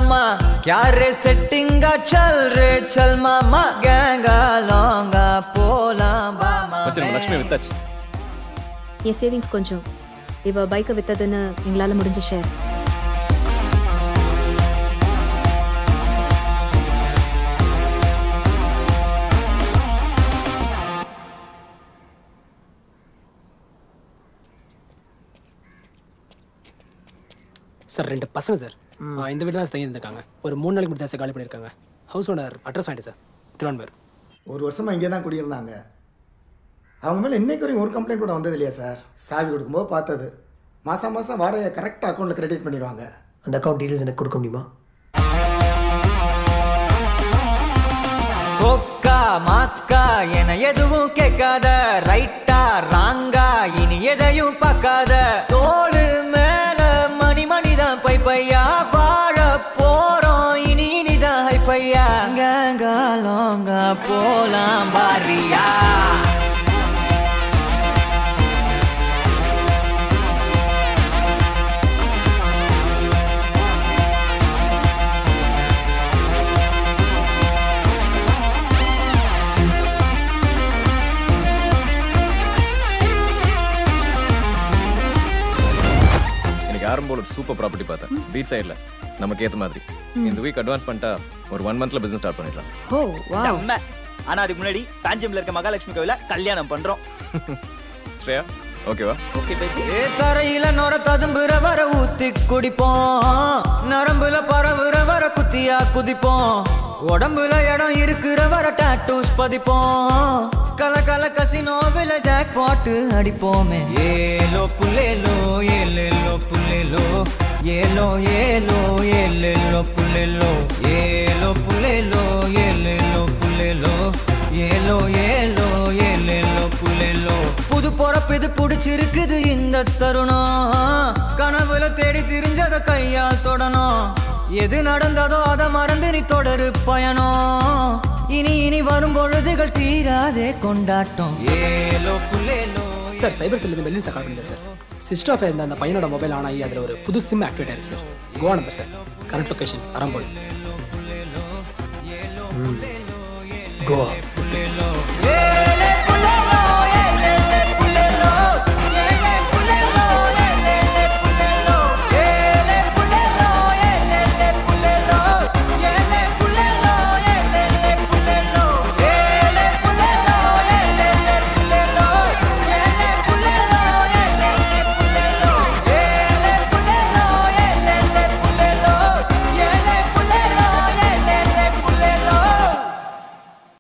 मामा क्या रे सेटिंगा चल रे चल मामा गैंगा लौंगा पोला बामा மச்சான் நம்ம லட்சுமி வித்தாச்சு என் சேவிங்ஸ் கொஞ்சம் இவ பைக்கை வித்ததுன்னு எங்களால முடிஞ்ச ஷேர் சார் ரெண்டு பசங்க சார் ஆ, இந்த வீட்டில் தான் தங்கி இருந்திருக்காங்க ஒரு மூணு நாளைக்கு முன்னாடி சார் காலி பண்ணியிருக்காங்க ஹவுஸ் ஓனர் அட்ரஸ் வாங்கிட்டு சார் திருவான்மூர் ஒரு வருஷமா இங்கே தான் குடியிருந்தாங்க அவங்க மேலே இன்னைக்கு வரையும் ஒரு கம்ப்ளைண்ட் கூட வந்தது இல்லையா சார் சாவி கொடுக்கும்போது பார்த்தது மாதம் மாதம் வாடகை கரெக்டாக அக்கௌண்ட்டில் கிரெடிட் பண்ணிடுவாங்க அந்த அக்கௌண்ட் டீடைல்ஸ் எனக்கு கொடுக்க முடியுமா கொக்கா மாக்கா என எதுவும் கேட்காத ரைட்டா ராங்கா இனி எதையும் பார்க்காத தோடு மேல மணி மணிதான் பை பையா வாழ போறோம் இனி இனிதான் ஹை பையா கேங்கா லோங்கா போலாம் பாரியா இன்னைக்கு ஆரம்போல ஒரு சூப்பர் ப்ராப்பர்ட்டி பார்த்தேன் பீச் சைடில் நமக்கு ஏற்ற மாதிரி இந்த வீக் அட்வான்ஸ் பண்ணிட்டா ஒரு ஒன் மந்த்ல பிசினஸ் ஸ்டார்ட் பண்ணிடலாம் ஓ வா செம்ம. ஆனா அதுக்கு முன்னாடி காஞ்சிபுரம்ல இருக்க மகாலட்சுமி கோவில கல்யாணம் பண்றோம் ஸ்ரேயா ஓகேவா ஓகே பேபி ஏ தரையில நொர ததும்புற வர ஊத்தி குடிப்போம் நரம்புல பரவுற வர குத்தியா குதிப்போம் உடம்புல இடம் இருக்கிற வர டாட்டூஸ் பதிப்போம் கல கல கசினோவில ஜாக் பாட்டு அடிப்போமே ஏலோ புல்லேலோ ஏலேலோ புல்லேலோ ஏலோ ஏலோ ஏலேலோ புல்லேலோ ஏலோ புல்லேலோ ஏலேலோ புல்லேலோ ஏலோ ஏலோ ஏலேலோ புல்லேலோ புது பொறப்பு இது புடிச்சிருக்குது இந்த தருணம் கனவுல தேடி திரிஞ்சத கையால் தொடணும் எது நடந்ததோ அதை மறந்து நீ தொடரு பயணம் இனி இனி வரும் பொழுதுகள் தீராதே கொண்டாட்டம் ஏலோ புல்லேலோ சார் சைபர் செல்லுக்கு மெல்லின் சார் கால் பண்ணியிருந்தேன் சார் சிஸ்டர் ஆஃப் இருந்த அந்த பையனோட மொபைல் ஆன் ஆகி அதில் ஒரு புது சிம் ஆக்டிவேட் ஆயிருக்கு sir Goa number sir current location Arambol Goa ஏ